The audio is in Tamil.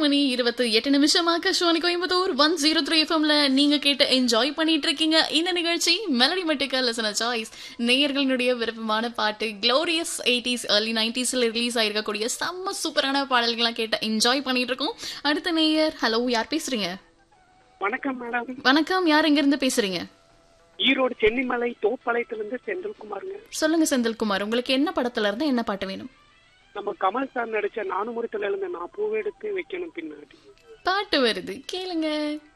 மணி இருபத்தி எட்டு நிமிஷமாக ஷோனி கோயம்புத்தூர் ஒன் ஜீரோ த்ரீ எஃப்எம்ல நீங்க கேட்டு என்ஜாய் பண்ணிட்டு இருக்கீங்க இந்த நிகழ்ச்சி மெலடி மெட்டிக்கா லெசன சாய்ஸ் நேயர்களுடைய விருப்பமான பாட்டு க்ளோரியஸ் எயிட்டிஸ் ஏர்லி நைன்டிஸ்ல ரிலீஸ் ஆயிருக்கக்கூடிய செம்ம சூப்பரான பாடல்கள்லாம் கேட்டு என்ஜாய் பண்ணிட்டு இருக்கோம் அடுத்த நேயர் ஹலோ யார் பேசுறீங்க வணக்கம் மேடம் வணக்கம் யார் எங்க இருந்து பேசுறீங்க ஈரோடு சென்னிமலை தோப்பாளையத்திலிருந்து செந்தில்குமாருங்க சொல்லுங்க செந்தில்குமார் உங்களுக்கு என்ன படத்துல இருந்து என்ன பாட்டு வேணும் நம்ம கமல் சார் நடிச்ச நானுமுறத்துல இருந்து நான் பூவெடுத்து வைக்கணும் பின்னாடி பாட்டு வருது கேளுங்க